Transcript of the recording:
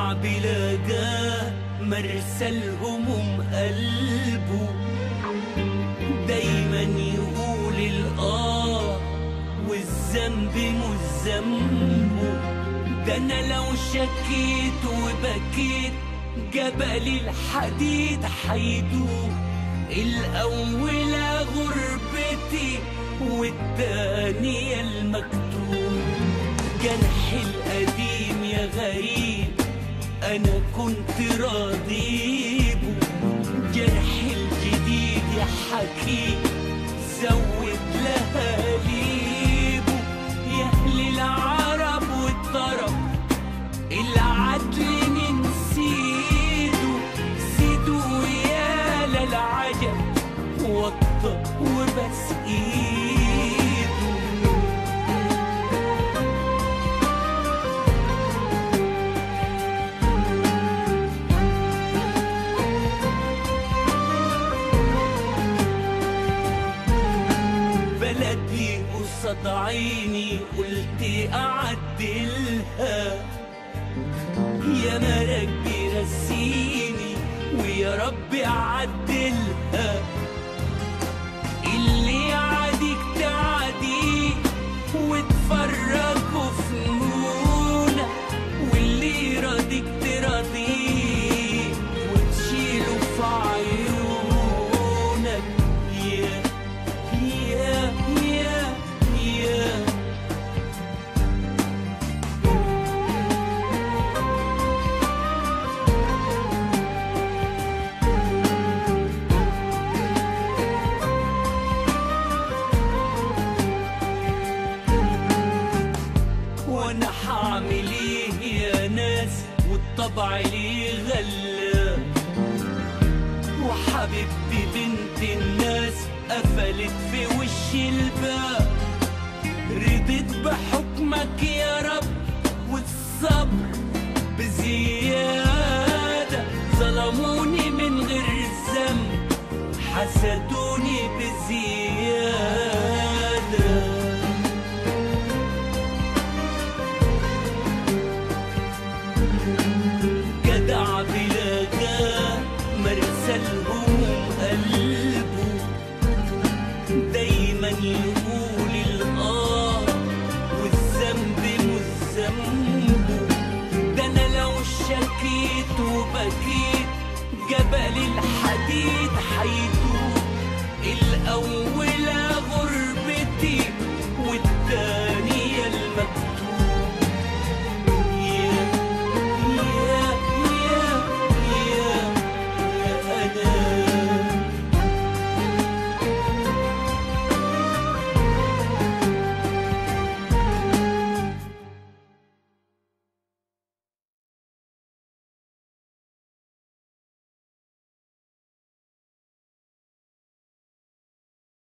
جدع بلا جاه مرسى الهموم قلبه دايما يقول الآه والذنب مش ذنبه ده أنا لو شكيت وبكيت جبل الحديد حيدوب الأولى غربتي والتانية المكتوب جرحي القديم يا غريب أنا كنت راضيبه جرحي الجديد يا حكيم زود لها ليبه يا أهل العرب والطرب العدل من سيده سيده يا للعجب وطى وبس ايده بلدي قصاد عيني قلت اعدلها يا مرق بيرسيني ويا رب عدلها اللي عاديك تعديه وتفرجوا فنونة واللي راضيك تراضيه وتشيله في عيونك يا يا يا يا وانا حعمل ايه يا ناس والطبع ليه غلا وحبيبتي بنت الناس قفلت في وشي الباب رضيت بحكمك يا رب والصبر بزيادة ظلموني من غير ذنب حسدوني بزيادة جدع بلا جاه مرسى الهموم قلبه دايما يقول الآه والذنب مش ذنبه ده أنا لو شكيت وبكيت جبل الحديد حيدوب الأول